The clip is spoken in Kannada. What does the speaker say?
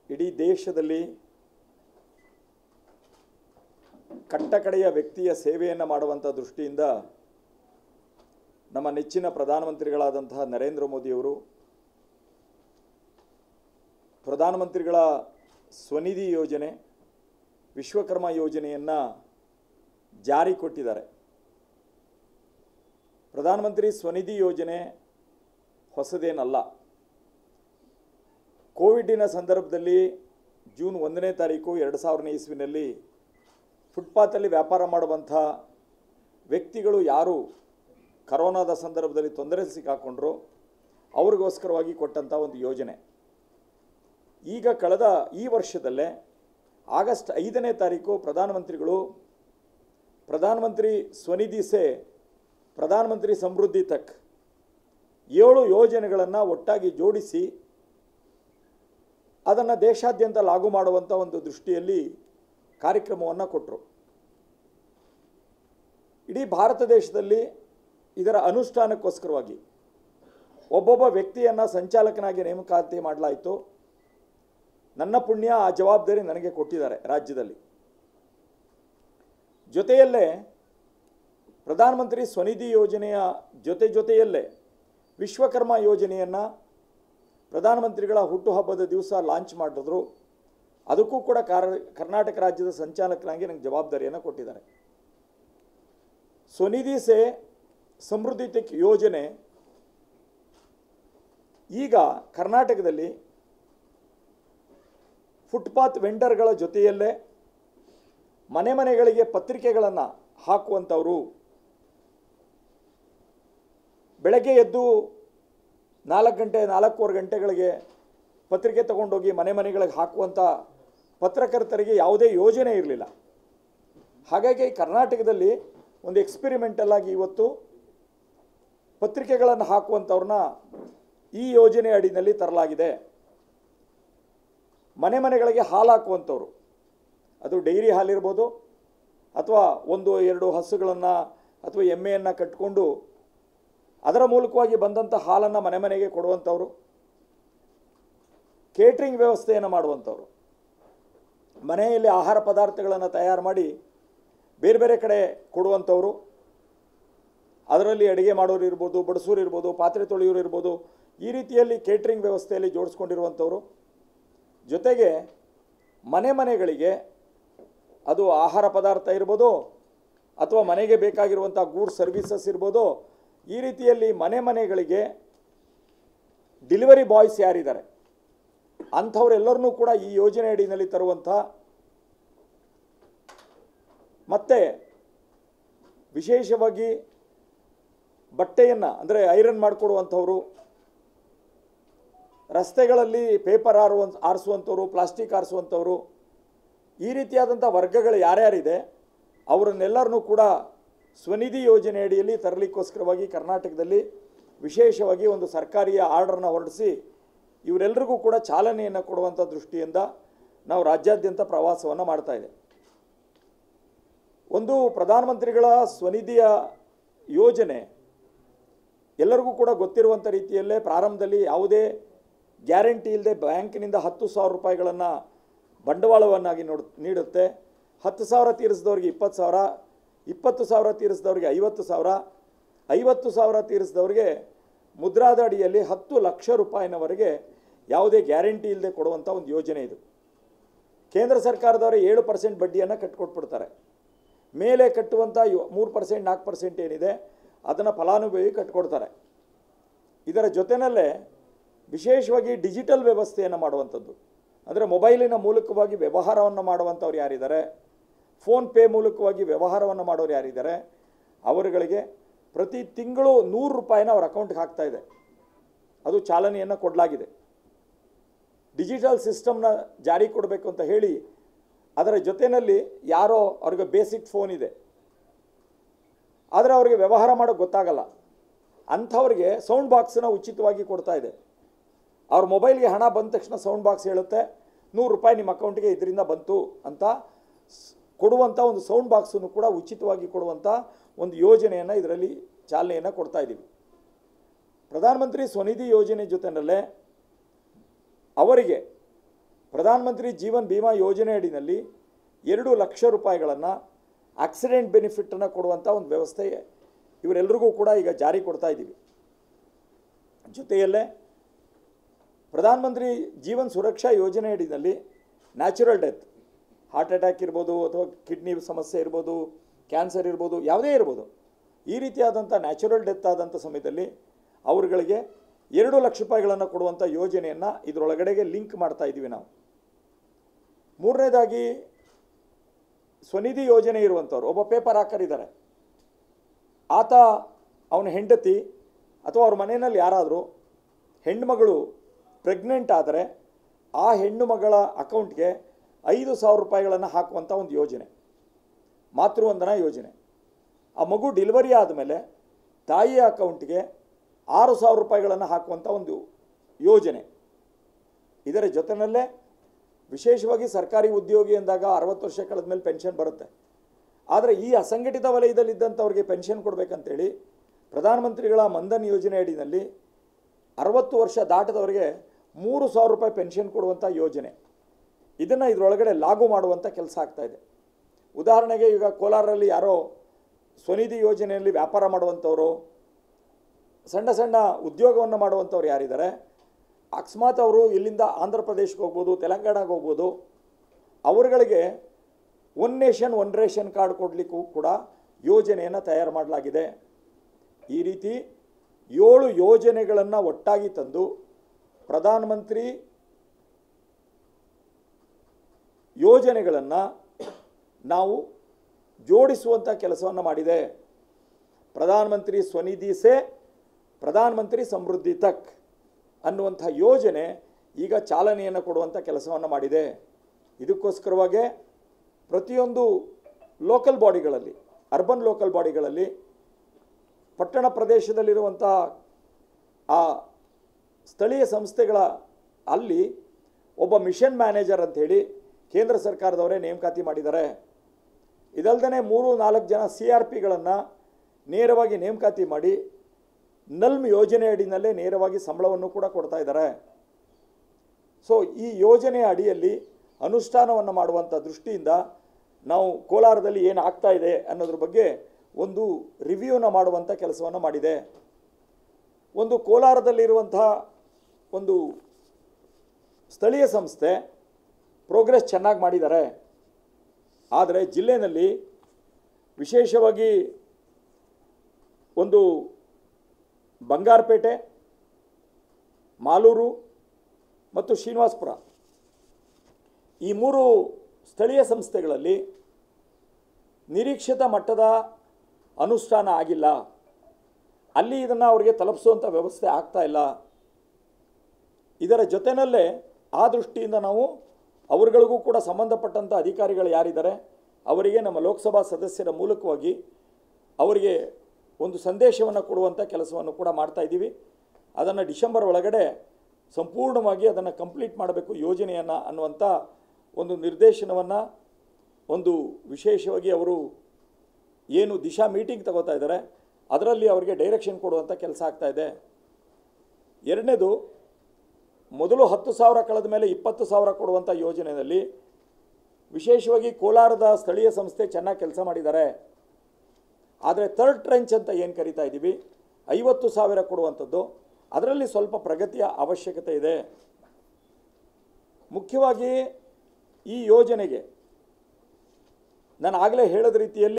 ಇಡೀ ದೇಶದಲ್ಲಿ ಕಟ್ಟಕಡೆಯ ವ್ಯಕ್ತಿಯ ಸೇವೆಯನ್ನು ಮಾಡುವಂಥ ದೃಷ್ಟಿಯಿಂದ ನಮ್ಮ ನೆಚ್ಚಿನ ಪ್ರಧಾನಮಂತ್ರಿಗಳಾದಂತಹ ನರೇಂದ್ರ ಮೋದಿಯವರು ಪ್ರಧಾನಮಂತ್ರಿಗಳ ಸ್ವನಿಧಿ ಯೋಜನೆ ವಿಶ್ವಕರ್ಮ ಯೋಜನೆಯನ್ನು ಜಾರಿ ಕೊಟ್ಟಿದ್ದಾರೆ ಪ್ರಧಾನಮಂತ್ರಿ ಸ್ವನಿಧಿ ಯೋಜನೆ ಹೊಸದೇನಲ್ಲ ಕೋವಿಡ್ಡಿನ ಸಂದರ್ಭದಲ್ಲಿ ಜೂನ್ ಒಂದನೇ ತಾರೀಕು ಎರಡು ಸಾವಿರನೇ ಇಸ್ವಿನಲ್ಲಿ ಫುಟ್ಪಾತಲ್ಲಿ ವ್ಯಾಪಾರ ಮಾಡುವಂಥ ವ್ಯಕ್ತಿಗಳು ಯಾರು ಕರೋನಾದ ಸಂದರ್ಭದಲ್ಲಿ ತೊಂದರೆ ಸಿಕ್ಕಾಕೊಂಡ್ರು ಅವ್ರಿಗೋಸ್ಕರವಾಗಿ ಕೊಟ್ಟಂಥ ಒಂದು ಯೋಜನೆ ಈಗ ಕಳೆದ ಈ ವರ್ಷದಲ್ಲೇ ಆಗಸ್ಟ್ ಐದನೇ ತಾರೀಕು ಪ್ರಧಾನಮಂತ್ರಿಗಳು ಪ್ರಧಾನಮಂತ್ರಿ ಸ್ವನಿಧಿ ಸೇ ಪ್ರಧಾನಮಂತ್ರಿ ಸಮೃದ್ಧಿ ತಕ್ ಏಳು ಯೋಜನೆಗಳನ್ನು ಒಟ್ಟಾಗಿ ಜೋಡಿಸಿ ಅದನ್ನು ದೇಶಾದ್ಯಂತ ಲಾಗು ಮಾಡುವಂಥ ಒಂದು ದೃಷ್ಟಿಯಲ್ಲಿ ಕಾರ್ಯಕ್ರಮವನ್ನು ಕೊಟ್ಟರು ಇಡೀ ಭಾರತ ದೇಶದಲ್ಲಿ ಇದರ ಅನುಷ್ಠಾನಕ್ಕೋಸ್ಕರವಾಗಿ ಒಬ್ಬೊಬ್ಬ ವ್ಯಕ್ತಿಯನ್ನು ಸಂಚಾಲಕನಾಗಿ ನೇಮಕಾತಿ ಮಾಡಲಾಯಿತು ನನ್ನ ಪುಣ್ಯ ಆ ಜವಾಬ್ದಾರಿ ನನಗೆ ಕೊಟ್ಟಿದ್ದಾರೆ ರಾಜ್ಯದಲ್ಲಿ ಜೊತೆಯಲ್ಲೇ ಪ್ರಧಾನಮಂತ್ರಿ ಸ್ವನಿಧಿ ಯೋಜನೆಯ ಜೊತೆ ಜೊತೆಯಲ್ಲೇ ವಿಶ್ವಕರ್ಮ ಯೋಜನೆಯನ್ನು ಪ್ರಧಾನಮಂತ್ರಿಗಳ ಹುಟ್ಟುಹಬ್ಬದ ದಿವಸ ಲಾಂಚ್ ಮಾಡಿದ್ರು ಅದಕ್ಕೂ ಕೂಡ ಕಾರ ಕರ್ನಾಟಕ ರಾಜ್ಯದ ಸಂಚಾಲಕನಾಗಿ ನನಗೆ ಜವಾಬ್ದಾರಿಯನ್ನು ಕೊಟ್ಟಿದ್ದಾರೆ ಸ್ವನಿಧಿ ಸೇ ಸಮೃದ್ಧಿ ತೆಕ್ ಯೋಜನೆ ಈಗ ಕರ್ನಾಟಕದಲ್ಲಿ ಫುಟ್ಪಾತ್ ವೆಂಡರ್ಗಳ ಜೊತೆಯಲ್ಲೇ ಮನೆ ಮನೆಗಳಿಗೆ ಪತ್ರಿಕೆಗಳನ್ನು ಹಾಕುವಂಥವರು ಬೆಳಗ್ಗೆ ಎದ್ದು ನಾಲ್ಕು ಗಂಟೆ ನಾಲ್ಕೂವರೆ ಗಂಟೆಗಳಿಗೆ ಪತ್ರಿಕೆ ತಗೊಂಡೋಗಿ ಮನೆ ಮನೆಗಳಿಗೆ ಹಾಕುವಂಥ ಪತ್ರಕರ್ತರಿಗೆ ಯಾವುದೇ ಯೋಜನೆ ಇರಲಿಲ್ಲ ಹಾಗಾಗಿ ಕರ್ನಾಟಕದಲ್ಲಿ ಒಂದು ಎಕ್ಸ್ಪೆರಿಮೆಂಟಲ್ ಆಗಿ ಇವತ್ತು ಪತ್ರಿಕೆಗಳನ್ನು ಹಾಕುವಂಥವ್ರನ್ನ ಈ ಯೋಜನೆ ಅಡಿನಲ್ಲಿ ತರಲಾಗಿದೆ ಮನೆ ಮನೆಗಳಿಗೆ ಹಾಲು ಹಾಕುವಂಥವ್ರು ಅದು ಡೈರಿ ಹಾಲಿರ್ಬೋದು ಅಥವಾ ಒಂದು ಎರಡು ಹಸುಗಳನ್ನು ಅಥವಾ ಎಮ್ಮೆಯನ್ನು ಕಟ್ಟಿಕೊಂಡು ಅದರ ಮೂಲಕವಾಗಿ ಬಂದಂಥ ಹಾಲನ್ನು ಮನೆ ಮನೆಗೆ ಕೊಡುವಂಥವ್ರು ಕೇಟ್ರಿಂಗ್ ವ್ಯವಸ್ಥೆಯನ್ನು ಮಾಡುವಂಥವ್ರು ಮನೆಯಲ್ಲಿ ಆಹಾರ ಪದಾರ್ಥಗಳನ್ನು ತಯಾರು ಮಾಡಿ ಬೇರೆ ಬೇರೆ ಕಡೆ ಕೊಡುವಂಥವ್ರು ಅದರಲ್ಲಿ ಅಡುಗೆ ಮಾಡೋರು ಇರ್ಬೋದು ಬಡಿಸೋರು ಇರ್ಬೋದು ಪಾತ್ರೆ ತೊಳೆಯೋರು ಇರ್ಬೋದು ಈ ರೀತಿಯಲ್ಲಿ ಕೇಟ್ರಿಂಗ್ ವ್ಯವಸ್ಥೆಯಲ್ಲಿ ಜೋಡಿಸ್ಕೊಂಡಿರುವಂಥವ್ರು ಜೊತೆಗೆ ಮನೆ ಮನೆಗಳಿಗೆ ಅದು ಆಹಾರ ಪದಾರ್ಥ ಇರ್ಬೋದು ಅಥವಾ ಮನೆಗೆ ಬೇಕಾಗಿರುವಂಥ ಗೂಡ್ಸ್ ಸರ್ವಿಸಸ್ ಇರ್ಬೋದು ಈ ರೀತಿಯಲ್ಲಿ ಮನೆ ಮನೆಗಳಿಗೆ ಡಿಲಿವರಿ ಬಾಯ್ಸ್ ಯಾರಿದ್ದಾರೆ ಅಂಥವರೆಲ್ಲರನ್ನೂ ಕೂಡ ಈ ಯೋಜನೆ ಅಡಿನಲ್ಲಿ ತರುವಂಥ ಮತ್ತು ವಿಶೇಷವಾಗಿ ಬಟ್ಟೆಯನ್ನು ಅಂದರೆ ಐರನ್ ಮಾಡಿಕೊಡುವಂಥವ್ರು ರಸ್ತೆಗಳಲ್ಲಿ ಪೇಪರ್ ಆರುವ ಆರಿಸುವಂಥವ್ರು ಪ್ಲಾಸ್ಟಿಕ್ ಆರಿಸುವಂಥವ್ರು ಈ ರೀತಿಯಾದಂಥ ವರ್ಗಗಳು ಯಾರ್ಯಾರಿದೆ ಅವರನ್ನೆಲ್ಲರನ್ನೂ ಕೂಡ ಸ್ವನಿಧಿ ಯೋಜನೆ ಅಡಿಯಲ್ಲಿ ತರಲಿಕ್ಕೋಸ್ಕರವಾಗಿ ಕರ್ನಾಟಕದಲ್ಲಿ ವಿಶೇಷವಾಗಿ ಒಂದು ಸರ್ಕಾರಿಯ ಆರ್ಡರ್ನ ಹೊರಡಿಸಿ ಇವರೆಲ್ಲರಿಗೂ ಕೂಡ ಚಾಲನೆಯನ್ನು ಕೊಡುವಂಥ ದೃಷ್ಟಿಯಿಂದ ನಾವು ರಾಜ್ಯಾದ್ಯಂತ ಪ್ರವಾಸವನ್ನು ಮಾಡ್ತಾ ಇದೆ ಒಂದು ಪ್ರಧಾನಮಂತ್ರಿಗಳ ಸ್ವನಿಧಿಯ ಯೋಜನೆ ಎಲ್ಲರಿಗೂ ಕೂಡ ಗೊತ್ತಿರುವಂಥ ರೀತಿಯಲ್ಲೇ ಪ್ರಾರಂಭದಲ್ಲಿ ಯಾವುದೇ ಗ್ಯಾರಂಟಿ ಇಲ್ಲದೆ ಬ್ಯಾಂಕಿನಿಂದ ಹತ್ತು ಸಾವಿರ ರೂಪಾಯಿಗಳನ್ನು ಬಂಡವಾಳವನ್ನಾಗಿ ನೋಡ್ ನೀಡುತ್ತೆ ಹತ್ತು ಸಾವಿರ ತೀರಿಸಿದವ್ರಿಗೆ ಇಪ್ಪತ್ತು ಸಾವಿರ ಇಪ್ಪತ್ತು ಸಾವಿರ ತೀರಿಸಿದವ್ರಿಗೆ ಐವತ್ತು ಸಾವಿರ ಐವತ್ತು ಸಾವಿರ ತೀರಿಸಿದವ್ರಿಗೆ ಮುದ್ರಾದ ಅಡಿಯಲ್ಲಿ ಹತ್ತು ಲಕ್ಷ ರೂಪಾಯಿನವರೆಗೆ ಯಾವುದೇ ಗ್ಯಾರಂಟಿ ಇಲ್ಲದೆ ಕೊಡುವಂಥ ಒಂದು ಯೋಜನೆ ಇದು ಕೇಂದ್ರ ಸರ್ಕಾರದವರು ಏಳು ಪರ್ಸೆಂಟ್ ಬಡ್ಡಿಯನ್ನು ಕಟ್ಕೊಟ್ಬಿಡ್ತಾರೆ ಮೇಲೆ ಕಟ್ಟುವಂಥ ಯೋ ಮೂರು ಪರ್ಸೆಂಟ್ ನಾಲ್ಕು ಪರ್ಸೆಂಟ್ ಏನಿದೆ ಅದನ್ನು ಫಲಾನುಭವಿ ಕಟ್ಕೊಡ್ತಾರೆ ಇದರ ಜೊತೆಯಲ್ಲೇ ವಿಶೇಷವಾಗಿ ಡಿಜಿಟಲ್ ವ್ಯವಸ್ಥೆಯನ್ನು ಮಾಡುವಂಥದ್ದು ಅಂದರೆ ಮೊಬೈಲಿನ ಮೂಲಕವಾಗಿ ವ್ಯವಹಾರವನ್ನು ಮಾಡುವಂಥವ್ರು ಯಾರಿದ್ದಾರೆ ಫೋನ್ಪೇ ಮೂಲಕವಾಗಿ ವ್ಯವಹಾರವನ್ನು ಮಾಡೋರು ಯಾರಿದ್ದಾರೆ ಅವರುಗಳಿಗೆ ಪ್ರತಿ ತಿಂಗಳು ನೂರು ರೂಪಾಯಿನ ಅವ್ರ ಅಕೌಂಟ್ಗೆ ಹಾಕ್ತಾ ಇದೆ ಅದು ಚಾಲನೆಯನ್ನು ಕೊಡಲಾಗಿದೆ ಡಿಜಿಟಲ್ ಸಿಸ್ಟಮ್ನ ಜಾರಿ ಕೊಡಬೇಕು ಅಂತ ಹೇಳಿ ಅದರ ಜೊತೆಯಲ್ಲಿ ಯಾರೋ ಅವ್ರಿಗೆ ಬೇಸಿಕ್ ಫೋನ್ ಇದೆ ಆದರೆ ಅವರಿಗೆ ವ್ಯವಹಾರ ಮಾಡೋಕ್ಕೆ ಗೊತ್ತಾಗಲ್ಲ ಅಂಥವ್ರಿಗೆ ಸೌಂಡ್ ಬಾಕ್ಸನ್ನ ಉಚಿತವಾಗಿ ಕೊಡ್ತಾ ಇದೆ ಅವ್ರ ಮೊಬೈಲ್ಗೆ ಹಣ ಬಂದ ತಕ್ಷಣ ಸೌಂಡ್ ಬಾಕ್ಸ್ ಹೇಳುತ್ತೆ ನೂರು ರೂಪಾಯಿ ನಿಮ್ಮ ಅಕೌಂಟಿಗೆ ಇದರಿಂದ ಬಂತು ಅಂತ ಸ್- ಕೊಡುವಂಥ ಒಂದು ಸೌಂಡ್ ಬಾಕ್ಸನ್ನು ಕೂಡ ಉಚಿತವಾಗಿ ಕೊಡುವಂಥ ಒಂದು ಯೋಜನೆಯನ್ನು ಇದರಲ್ಲಿ ಚಾಲನೆಯನ್ನು ಕೊಡ್ತಾ ಇದ್ದೀವಿ ಪ್ರಧಾನಮಂತ್ರಿ ಸ್ವನಿಧಿ ಯೋಜನೆ ಜೊತೆಯಲ್ಲೇ ಅವರಿಗೆ ಪ್ರಧಾನಮಂತ್ರಿ ಜೀವನ್ ಬಿಮಾ ಯೋಜನೆ ಅಡಿನಲ್ಲಿ ಎರಡು ಲಕ್ಷ ರೂಪಾಯಿಗಳನ್ನು ಆಕ್ಸಿಡೆಂಟ್ ಬೆನಿಫಿಟನ್ನು ಕೊಡುವಂಥ ಒಂದು ವ್ಯವಸ್ಥೆ ಇವರೆಲ್ಲರಿಗೂ ಕೂಡ ಈಗ ಜಾರಿ ಕೊಡ್ತಾ ಇದ್ದೀವಿ ಜೊತೆಯಲ್ಲೇ ಪ್ರಧಾನಮಂತ್ರಿ ಜೀವನ್ ಸುರಕ್ಷಾ ಯೋಜನೆ ಅಡಿನಲ್ಲಿ ನ್ಯಾಚುರಲ್ ಡೆತ್ ಹಾರ್ಟ್ ಅಟ್ಯಾಕ್ ಇರ್ಬೋದು ಅಥವಾ ಕಿಡ್ನಿ ಸಮಸ್ಯೆ ಇರ್ಬೋದು ಕ್ಯಾನ್ಸರ್ ಇರ್ಬೋದು ಯಾವುದೇ ಇರ್ಬೋದು ಈ ರೀತಿಯಾದಂಥ ನ್ಯಾಚುರಲ್ ಡೆತ್ ಆದಂಥ ಸಮಯದಲ್ಲಿ ಅವರುಗಳಿಗೆ ಎರಡು ಲಕ್ಷ ರೂಪಾಯಿಗಳನ್ನು ಕೊಡುವಂಥ ಯೋಜನೆಯನ್ನು ಇದರೊಳಗಡೆಗೆ ಲಿಂಕ್ ಮಾಡ್ತಾ ಇದ್ದೀವಿ ನಾವು ಮೂರನೇದಾಗಿ ಸ್ವನಿಧಿ ಯೋಜನೆ ಇರುವಂಥವ್ರು ಒಬ್ಬ ಪೇಪರ್ ಹಾಕರ್ ಇದ್ದಾರೆ ಆತ ಅವನ ಹೆಂಡತಿ ಅಥವಾ ಅವ್ರ ಮನೆಯಲ್ಲಿ ಯಾರಾದರೂ ಹೆಣ್ಣುಮಗಳು ಪ್ರೆಗ್ನೆಂಟ್ ಆದರೆ ಆ ಹೆಣ್ಣು ಮಗಳ ಅಕೌಂಟ್ಗೆ ಐದು ಸಾವಿರ ರೂಪಾಯಿಗಳನ್ನು ಹಾಕುವಂಥ ಒಂದು ಯೋಜನೆ ಮಾತೃವಂದನಾ ಯೋಜನೆ ಆ ಮಗು ಡಿಲಿವರಿ ಆದಮೇಲೆ ತಾಯಿಯ ಅಕೌಂಟ್ಗೆ ಆರು ಸಾವಿರ ರೂಪಾಯಿಗಳನ್ನು ಹಾಕುವಂಥ ಒಂದು ಯೋಜನೆ ಇದರ ಜೊತೆಯಲ್ಲೇ ವಿಶೇಷವಾಗಿ ಸರ್ಕಾರಿ ಉದ್ಯೋಗಿ ಎಂದಾಗ ಅರವತ್ತು ವರ್ಷ ಕಳೆದ ಮೇಲೆ ಪೆನ್ಷನ್ ಬರುತ್ತೆ ಆದರೆ ಈ ಅಸಂಘಟಿತ ವಲಯದಲ್ಲಿದ್ದಂಥವ್ರಿಗೆ ಪೆನ್ಷನ್ ಕೊಡಬೇಕಂತೇಳಿ ಪ್ರಧಾನಮಂತ್ರಿಗಳ ಮನ್ಧನ್ ಯೋಜನೆ ಅಡಿನಲ್ಲಿ ಅರವತ್ತು ವರ್ಷ ದಾಟದವರಿಗೆ ಮೂರು ಸಾವಿರ ರೂಪಾಯಿ ಪೆನ್ಷನ್ ಕೊಡುವಂಥ ಯೋಜನೆ ಇದನ್ನು ಇದರೊಳಗಡೆ ಲಾಗು ಮಾಡುವಂಥ ಕೆಲಸ ಆಗ್ತಾ ಇದೆ ಉದಾಹರಣೆಗೆ ಈಗ ಕೋಲಾರಲ್ಲಿ ಯಾರೋ ಸ್ವನಿಧಿ ಯೋಜನೆಯಲ್ಲಿ ವ್ಯಾಪಾರ ಮಾಡುವಂಥವರು ಸಣ್ಣ ಸಣ್ಣ ಉದ್ಯೋಗವನ್ನು ಮಾಡುವಂಥವ್ರು ಯಾರಿದ್ದಾರೆ ಅಕಸ್ಮಾತ್ ಅವರು ಇಲ್ಲಿಂದ ಆಂಧ್ರ ಪ್ರದೇಶಕ್ಕೆ ಹೋಗ್ಬೋದು ತೆಲಂಗಾಣಕ್ಕೆ ಹೋಗ್ಬೋದು ಅವರುಗಳಿಗೆ one nation one ration card ಕೊಡಲಿಕ್ಕೂ ಕೂಡ ಯೋಜನೆಯನ್ನು ತಯಾರು ಮಾಡಲಾಗಿದೆ ಈ ರೀತಿ ಏಳು ಯೋಜನೆಗಳನ್ನು ಒಟ್ಟಾಗಿ ತಂದು ಪ್ರಧಾನಮಂತ್ರಿ ಯೋಜನೆಗಳನ್ನು ನಾವು ಜೋಡಿಸುವಂಥ ಕೆಲಸವನ್ನು ಮಾಡಿದೆ ಪ್ರಧಾನಮಂತ್ರಿ ಸ್ವನಿಧಿ ಸೇ ಪ್ರಧಾನಮಂತ್ರಿ ಸಮೃದ್ಧಿ ತಕ್ ಅನ್ನುವಂಥ ಯೋಜನೆ ಈಗ ಚಾಲನೆಯನ್ನು ಕೊಡುವಂಥ ಕೆಲಸವನ್ನು ಮಾಡಿದೆ ಇದಕ್ಕೋಸ್ಕರವಾಗೇ ಪ್ರತಿಯೊಂದು ಲೋಕಲ್ ಬಾಡಿಗಳಲ್ಲಿ ಅರ್ಬನ್ ಲೋಕಲ್ ಬಾಡಿಗಳಲ್ಲಿ ಪಟ್ಟಣ ಪ್ರದೇಶದಲ್ಲಿರುವಂಥ ಆ ಸ್ಥಳೀಯ ಸಂಸ್ಥೆಗಳ ಅಲ್ಲಿ ಒಬ್ಬ ಮಿಷನ್ ಮ್ಯಾನೇಜರ್ ಅಂಥೇಳಿ ಕೇಂದ್ರ ಸರ್ಕಾರದವರೇ ನೇಮಕಾತಿ ಮಾಡಿದ್ದಾರೆ ಇದಲ್ದೇ ಮೂರು ನಾಲ್ಕು ಜನ ಸಿ ಆರ್ ಪಿಗಳನ್ನು ನೇರವಾಗಿ ನೇಮಕಾತಿ ಮಾಡಿ ನಲ್ಮ್ ಯೋಜನೆ ಅಡಿನಲ್ಲೇ ನೇರವಾಗಿ ಸಂಬಳವನ್ನು ಕೂಡ ಕೊಡ್ತಾ ಇದ್ದಾರೆ ಸೊ ಈ ಯೋಜನೆಯ ಅಡಿಯಲ್ಲಿ ಅನುಷ್ಠಾನವನ್ನು ಮಾಡುವಂಥ ದೃಷ್ಟಿಯಿಂದ ನಾವು ಕೋಲಾರದಲ್ಲಿ ಏನು ಆಗ್ತಾ ಇದೆ ಅನ್ನೋದ್ರ ಬಗ್ಗೆ ಒಂದು ರಿವ್ಯೂನ ಮಾಡುವಂಥ ಕೆಲಸವನ್ನು ಮಾಡಿದೆ ಒಂದು ಕೋಲಾರದಲ್ಲಿರುವಂಥ ಒಂದು ಸ್ಥಳೀಯ ಸಂಸ್ಥೆ ಪ್ರೋಗ್ರೆಸ್ ಚೆನ್ನಾಗಿ ಮಾಡಿದ್ದಾರೆ ಆದರೆ ಜಿಲ್ಲೆಯಲ್ಲಿ ವಿಶೇಷವಾಗಿ ಒಂದು ಬಂಗಾರಪೇಟೆ ಮಾಲೂರು ಮತ್ತು ಶ್ರೀನಿವಾಸಪುರ ಈ ಮೂರು ಸ್ಥಳೀಯ ಸಂಸ್ಥೆಗಳಲ್ಲಿ ನಿರೀಕ್ಷಿತ ಮಟ್ಟದ ಅನುಷ್ಠಾನ ಆಗಿಲ್ಲ ಅಲ್ಲಿ ಇದನ್ನು ಅವರಿಗೆ ತಲುಪಿಸುವಂಥ ವ್ಯವಸ್ಥೆ ಆಗ್ತಾ ಇಲ್ಲ ಇದರ ಜೊತೆಯಲ್ಲೇ ಆ ದೃಷ್ಟಿಯಿಂದ ನಾವು ಅವರುಗಳಿಗೂ ಕೂಡ ಸಂಬಂಧಪಟ್ಟಂಥ ಅಧಿಕಾರಿಗಳು ಯಾರಿದ್ದಾರೆ ಅವರಿಗೆ ನಮ್ಮ ಲೋಕಸಭಾ ಸದಸ್ಯರ ಮೂಲಕವಾಗಿ ಅವರಿಗೆ ಒಂದು ಸಂದೇಶವನ್ನು ಕೊಡುವಂಥ ಕೆಲಸವನ್ನು ಕೂಡ ಮಾಡ್ತಾ ಇದ್ದೀವಿ ಅದನ್ನು ಡಿಸೆಂಬರ್ ಒಳಗಡೆ ಸಂಪೂರ್ಣವಾಗಿ ಅದನ್ನು ಕಂಪ್ಲೀಟ್ ಮಾಡಬೇಕು ಯೋಜನೆಯನ್ನು ಅನ್ನುವಂಥ ಒಂದು ನಿರ್ದೇಶನವನ್ನು ಒಂದು ವಿಶೇಷವಾಗಿ ಅವರು ಏನು ದಿಶಾ ಮೀಟಿಂಗ್ ತಗೋತಾ ಇದ್ದಾರೆ ಅದರಲ್ಲಿ ಅವರಿಗೆ ಡೈರೆಕ್ಷನ್ ಕೊಡುವಂಥ ಕೆಲಸ ಆಗ್ತಾ ಇದೆ ಎರಡನೇದು ಮೊದಲು ಹತ್ತು ಸಾವಿರ ಕಳೆದ ಮೇಲೆ ಇಪ್ಪತ್ತು ಸಾವಿರ ಕೊಡುವಂಥ ಯೋಜನೆಯಲ್ಲಿ ವಿಶೇಷವಾಗಿ ಕೋಲಾರದ ಸ್ಥಳೀಯ ಸಂಸ್ಥೆ ಚೆನ್ನಾಗಿ ಕೆಲಸ ಮಾಡಿದ್ದಾರೆ ಆದರೆ ಥರ್ಡ್ ಟ್ರೆಂಚ್ ಅಂತ ಏನು ಕರಿತಾ ಇದ್ದೀವಿ ಐವತ್ತು ಸಾವಿರ ಕೊಡುವಂಥದ್ದು ಅದರಲ್ಲಿ ಸ್ವಲ್ಪ ಪ್ರಗತಿಯ ಅವಶ್ಯಕತೆ ಇದೆ ಮುಖ್ಯವಾಗಿ ಈ ಯೋಜನೆಗೆ ನಾನು ಆಗಲೇ ಹೇಳಿದ ರೀತಿಯಲ್ಲಿ